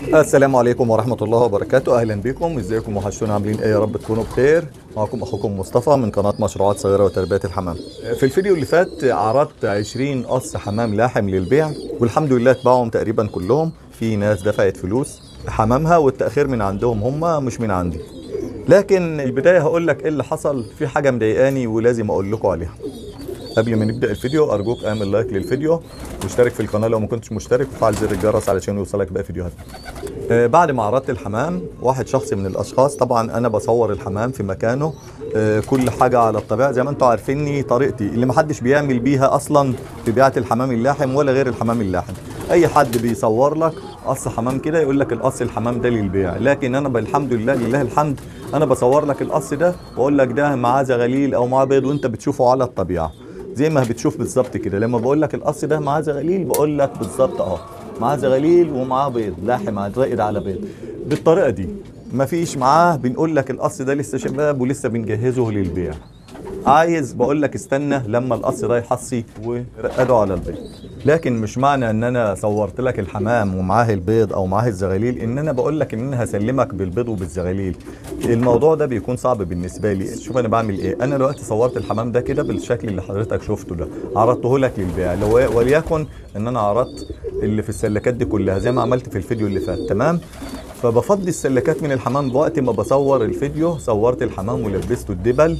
السلام عليكم ورحمة الله وبركاته أهلا بكم ازيكم وحشونا عاملين ايه يا رب تكونوا بخير معكم أخوكم مصطفى من قناة مشروعات صغيرة وتربية الحمام في الفيديو اللي فات عرضت 20 قص حمام لاحم للبيع والحمد لله اتباعهم تقريبا كلهم في ناس دفعت فلوس حمامها والتأخير من عندهم هم مش من عندي لكن البداية هقول لك ايه اللي حصل في حاجة مضايقاني ولازم اقول لكم عليها قبل ما نبدا الفيديو ارجوك اعمل لايك للفيديو واشترك في القناه لو ما كنتش مشترك وفعل زر الجرس علشان يوصلك باقي فيديوهات آه بعد ما عرضت الحمام واحد شخص من الاشخاص طبعا انا بصور الحمام في مكانه آه كل حاجه على الطبيعه زي ما انتم عارفيني طريقتي اللي ما حدش بيعمل بيها اصلا في بيعه الحمام اللاحم ولا غير الحمام اللاحم اي حد بيصور لك قص حمام كده يقول لك القص الحمام ده للبيع لكن انا بالحمد لله لله الحمد انا بصور لك القص ده واقول لك ده معاه زغاليل او معاه بيض وانت بتشوفه على الطبيعه زي ما بتشوف بالظبط كده لما بقول لك القص ده معاه زغاليل بقول لك بالظبط اهو معاه زغاليل ومعاه بيض لاحم زائد على بيض بالطريقه دي مفيش معاه بنقول لك القص ده لسه شباب ولسه بنجهزه للبيع عايز بقول لك استنى لما القص ده يحصي ورقده على البيض لكن مش معنى ان انا صورت لك الحمام ومعاه البيض او معاه الزغاليل ان انا بقول لك ان انا هسلمك بالبيض وبالزغاليل الموضوع ده بيكون صعب بالنسبه لي شوف انا بعمل ايه انا دلوقتي صورت الحمام ده كده بالشكل اللي حضرتك شفته ده عرضته لك للبيع لو وليكن ان انا عرضت اللي في السلكات دي كلها زي ما عملت في الفيديو اللي فات تمام فبفضي السلكات من الحمام بوقت ما بصور الفيديو صورت الحمام ولبسته الدبل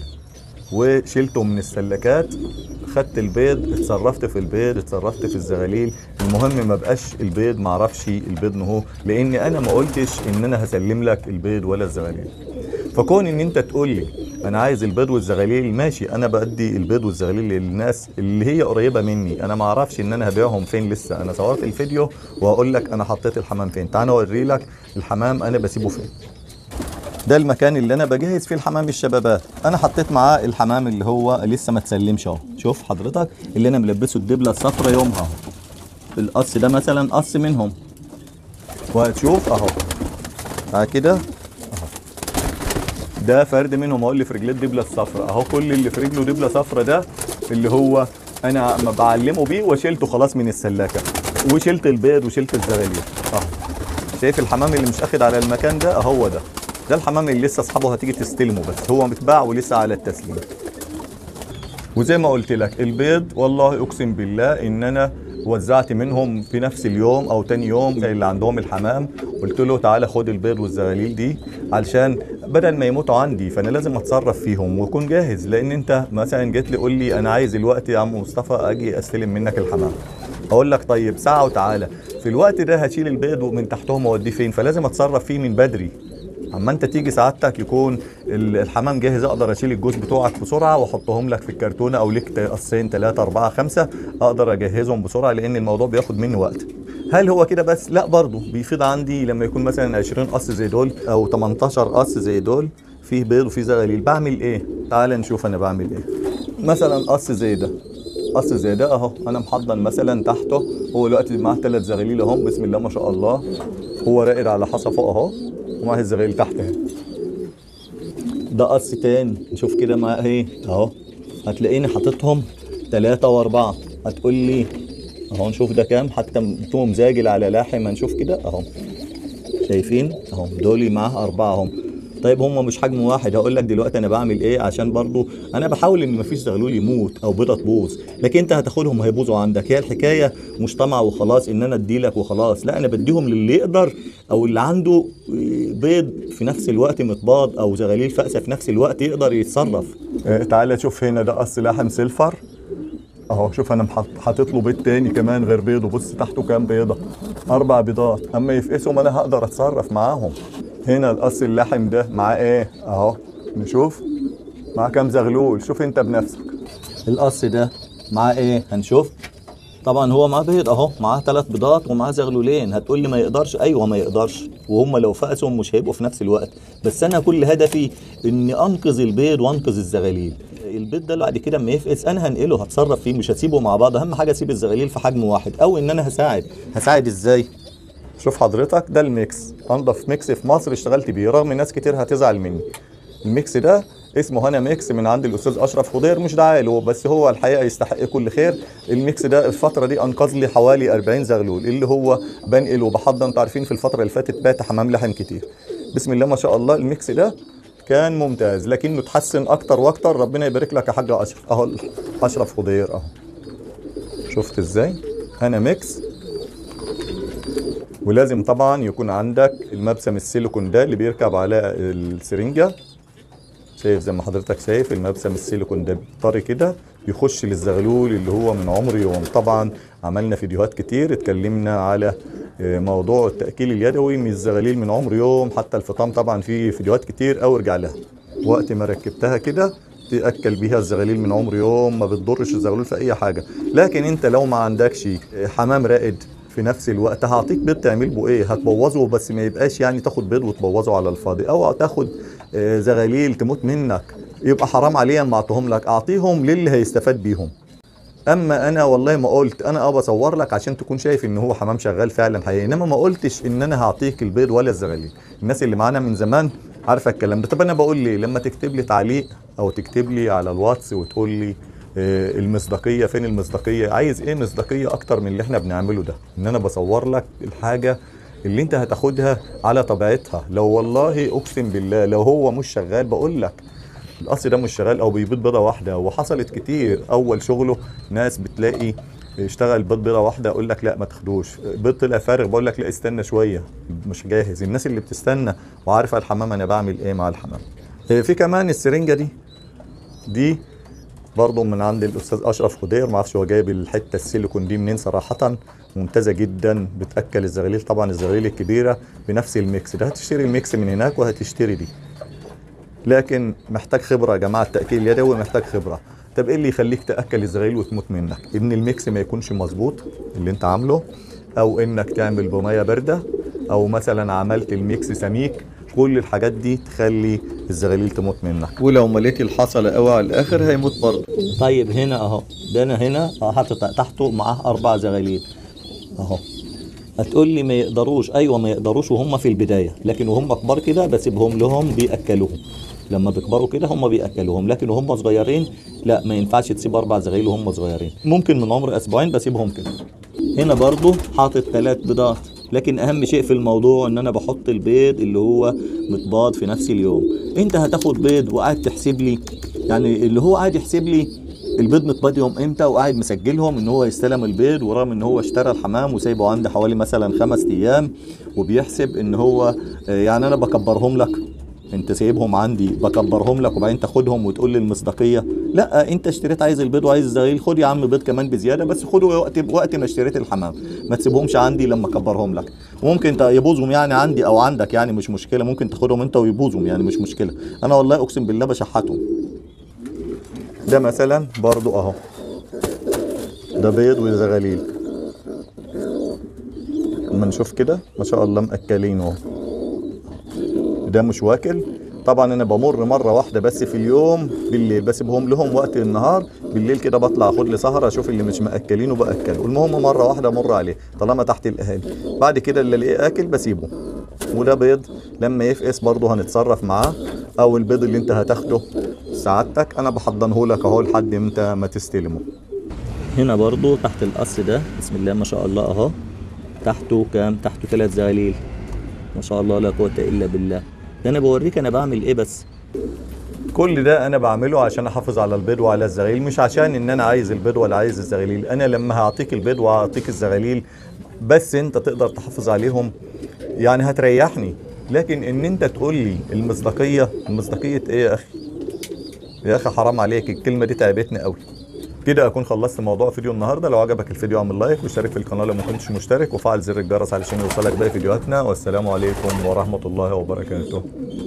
وشيلته من السلكات خدت البيض اتصرفت في البيض اتصرفت في الزغاليل المهم ما بقاش البيض ما اعرفش البيض نهو لان انا ما قلتش ان انا هسلم لك البيض ولا الزغاليل فكون ان انت تقول لي انا عايز البيض والزغاليل ماشي انا بدي البيض والزغاليل للناس اللي هي قريبه مني انا ما اعرفش ان انا هبيعهم فين لسه انا صورت الفيديو وهقول لك انا حطيت الحمام فين تعال اوري لك الحمام انا بسيبه فين ده المكان اللي انا بجهز فيه الحمام الشبابات انا حطيت معاه الحمام اللي هو لسه ما تسلمش اهو شوف حضرتك اللي انا ملبسه الدبله الصفرا يومها اهو القص ده مثلا قص منهم وهتشوف اهو بعد كده اهو ده فرد منهم اهو اللي في رجليه الدبله الصفرا اهو كل اللي في رجله دبله صفرا ده اللي هو انا ما بعلمه بيه وشيلته خلاص من السلاكه وشلت البيض وشلت الزغاليل اهو شايف الحمام اللي مش اخد على المكان ده اهو ده ده الحمام اللي لسه اصحابه هتيجي تستلمه بس هو متباع ولسه على التسليم وزي ما قلت لك البيض والله اقسم بالله ان انا وزعت منهم في نفس اليوم او تاني يوم زي اللي عندهم الحمام قلت له تعالى خد البيض والزغاليل دي علشان بدل ما يموتوا عندي فانا لازم اتصرف فيهم واكون جاهز لان انت مثلا جيت لي قول لي انا عايز الوقت يا عم مصطفى اجي استلم منك الحمام اقول لك طيب ساعه وتعالى في الوقت ده هشيل البيض ومن تحتهم اوديه فين فلازم اتصرف فيه من بدري اما انت تيجي سعادتك يكون الحمام جاهز اقدر اشيل الجوز بتوعك بسرعه واحطهم لك في الكرتونه او ليك قصين ثلاثه اربعه خمسه اقدر اجهزهم بسرعه لان الموضوع بياخد مني وقت هل هو كده بس لا برضه بيفيض عندي لما يكون مثلا 20 قص زي دول او 18 قص زي دول فيه بيض وفيه زغاليل بعمل ايه تعال نشوف انا بعمل ايه مثلا قص زي ده قص زي ده اهو انا محضن مثلا تحته هو دلوقتي معاه ثلاث زغاليل اهم بسم الله ما شاء الله هو راقد على حصى فوق اهو ومعاه الزغاليل تحت اهي ده قص تاني نشوف كده معاه ايه اهو هتلاقيني حاططهم ثلاثة وأربعة هتقول لي اهو نشوف ده كام حتى توم زاجل على لاحم هنشوف كده اهو شايفين اهو دول معاه أربعة اهم طيب هم مش حجم واحد هقول لك دلوقتي انا بعمل ايه عشان برضو انا بحاول ان مفيش زغلول يموت او بيضه تبوظ لكن انت هتاخدهم هيبوظوا عندك هي الحكايه مش طمع وخلاص ان انا اديلك وخلاص لا انا بديهم للي يقدر او اللي عنده بيض في نفس الوقت متباض او زغاليل فأسة في نفس الوقت يقدر يتصرف اه تعالى شوف هنا ده قص لحم سيلفر اهو شوف انا حاطط له بيض تاني كمان غير بيضه بص تحته كام بيضه اربع بيضات اما يفقسهم انا هقدر اتصرف معاهم هنا القص اللحم ده معاه ايه اهو نشوف معاه كام زغلول شوف انت بنفسك القص ده معاه ايه هنشوف طبعا هو معاه بيض اهو معاه ثلاث بيضات ومعاه زغلولين هتقول لي ما يقدرش ايوه ما يقدرش وهم لو فقسهم مش هيبقوا في نفس الوقت بس انا كل هدفي اني انقذ البيض وانقذ الزغاليل البيض ده بعد كده اما يفقس انا هنقله هتصرف فيه مش هسيبه مع بعض اهم حاجه اسيب الزغاليل في حجم واحد او ان انا هساعد هساعد ازاي شوف حضرتك ده الميكس انضف ميكس في مصر اشتغلت بيه رغم ناس كتير هتزعل مني الميكس ده اسمه هنا ميكس من عند الاستاذ اشرف خضير مش دعايه له بس هو الحقيقه يستحق كل خير الميكس ده الفتره دي انقذ لي حوالي 40 زغلول اللي هو بنقل وبحضر انتوا عارفين في الفتره اللي فاتت بات حمام لحم كتير بسم الله ما شاء الله الميكس ده كان ممتاز لكنه اتحسن اكتر واكتر ربنا يبارك لك يا حاج اشرف اهو اشرف خضير اهو شفت ازاي هنا ميكس ولازم طبعا يكون عندك المبسم السيليكون ده اللي بيركب على السرنجه شايف زي ما حضرتك شايف المبسم السيليكون ده طري كده يخش للزغلول اللي هو من عمر يوم طبعا عملنا فيديوهات كتير اتكلمنا على آه، موضوع التأكيل اليدوي من الزغاليل من عمر يوم حتى الفطام طبعا في فيديوهات كتير او ارجع لها وقت ما ركبتها كده تأكل بيها الزغاليل من عمر يوم ما بتضرش الزغلول في اي حاجة لكن انت لو ما عندكش آه، حمام رائد في نفس الوقت هعطيك بيض تعمل بيه ايه هتبوظه بس ما يبقاش يعني تاخد بيض وتبوظه على الفاضي او تاخد آه، زغاليل تموت منك يبقى حرام عليا ما اعطيهم لك اعطيهم للي هيستفاد بيهم اما انا والله ما قلت انا اه بصور لك عشان تكون شايف ان هو حمام شغال فعلا حقيقي انما ما قلتش ان انا هعطيك البيض ولا الزغاليل الناس اللي معانا من زمان عارفه الكلام ده طب انا بقول لي لما تكتب لي تعليق او تكتب لي على الواتس وتقول لي آه، المصداقيه فين المصداقيه عايز ايه مصداقيه اكتر من اللي احنا بنعمله ده ان انا بصور لك الحاجه اللي انت هتاخدها على طبيعتها لو والله اقسم بالله لو هو مش شغال بقول لك الاصل ده مش شغال او بيبيض بيضه واحده وحصلت كتير اول شغله ناس بتلاقي اشتغل بيض بيضه واحده اقول لك لا ما تاخدوش بيض طلع فارغ بقول لك لا استنى شويه مش جاهز الناس اللي بتستنى وعارفه الحمام انا بعمل ايه مع الحمام اه، في كمان السرنجه دي دي برضه من عند الاستاذ اشرف خضير ما اعرفش هو جايب الحته السيليكون دي منين صراحه ممتازه جدا بتاكل الزغاليل طبعا الزغاليل الكبيره بنفس الميكس ده هتشتري الميكس من هناك وهتشتري دي لكن محتاج خبره يا جماعه التاكيل اليدوي محتاج خبره طب ايه اللي يخليك تاكل الزغاليل وتموت منك ان الميكس ما يكونش مظبوط اللي انت عامله او انك تعمل بميه بارده او مثلا عملت الميكس سميك كل الحاجات دي تخلي الزغاليل تموت منك ولو مليت الحصله قوي على الاخر هيموت برضه طيب هنا اهو ده انا هنا حاطط تحته معاه اربع زغاليل اهو هتقول لي ما يقدروش ايوه ما يقدروش وهم في البدايه لكن وهم كبار كده بسيبهم لهم بياكلوهم لما بيكبروا كده هم بياكلوهم لكن وهم صغيرين لا ما ينفعش تسيب اربع زغاليل وهم صغيرين ممكن من عمر اسبوعين بسيبهم كده هنا برضو حاطط ثلاث بيضات لكن اهم شيء في الموضوع ان انا بحط البيض اللي هو متباض في نفس اليوم انت هتاخد بيض وقاعد تحسب لي يعني اللي هو قاعد يحسب لي البيض متباض يوم امتى وقاعد مسجلهم ان هو يستلم البيض ورغم ان هو اشترى الحمام وسايبه عندي حوالي مثلا خمس ايام وبيحسب ان هو آه، يعني انا بكبرهم لك انت سايبهم عندي بكبرهم لك وبعدين تاخدهم وتقول لي المصداقيه لا انت اشتريت عايز البيض وعايز الزغيل خد يا عم بيض كمان بزياده بس خده وقت وقت ما اشتريت الحمام ما تسيبهمش عندي لما اكبرهم لك وممكن ت- يبوظهم يعني عندي او عندك يعني مش مشكله ممكن تاخدهم انت ويبوظهم يعني مش مشكله انا والله اقسم بالله بشحتهم ده مثلا برضو اهو ده بيض وزغاليل اما نشوف كده ما شاء الله مأكلين اهو ده مش واكل طبعا انا بمر مره واحده بس في اليوم بالليل بسيبهم لهم وقت النهار بالليل كده بطلع اخد لي سهره اشوف اللي مش مأكلينه باكله المهم مره واحده امر عليه طالما تحت الاهالي بعد كده اللي الاقيه اكل بسيبه وده بيض لما يفقس برضه هنتصرف معاه او البيض اللي انت هتاخده سعادتك انا بحضنه لك اهو لحد امتى ما تستلمه هنا برضو تحت القص ده بسم الله ما شاء الله اهو تحته كام تحته ثلاث زغاليل ما شاء الله لا قوه الا بالله ده انا بوريك انا بعمل ايه بس كل ده انا بعمله عشان احافظ على البيض وعلى الزغاليل مش عشان ان انا عايز البيض ولا عايز الزغاليل انا لما هعطيك البيض وهعطيك الزغاليل بس انت تقدر تحافظ عليهم يعني هتريحني لكن ان انت تقول لي المصداقيه المصداقيه ايه يا اخي يا اخي حرام عليك الكلمه دي تعبتني قوي كده اكون خلصت موضوع فيديو النهارده لو عجبك الفيديو اعمل لايك واشترك في القناه لو ما كنتش مشترك وفعل زر الجرس علشان يوصلك باقي فيديوهاتنا والسلام عليكم ورحمه الله وبركاته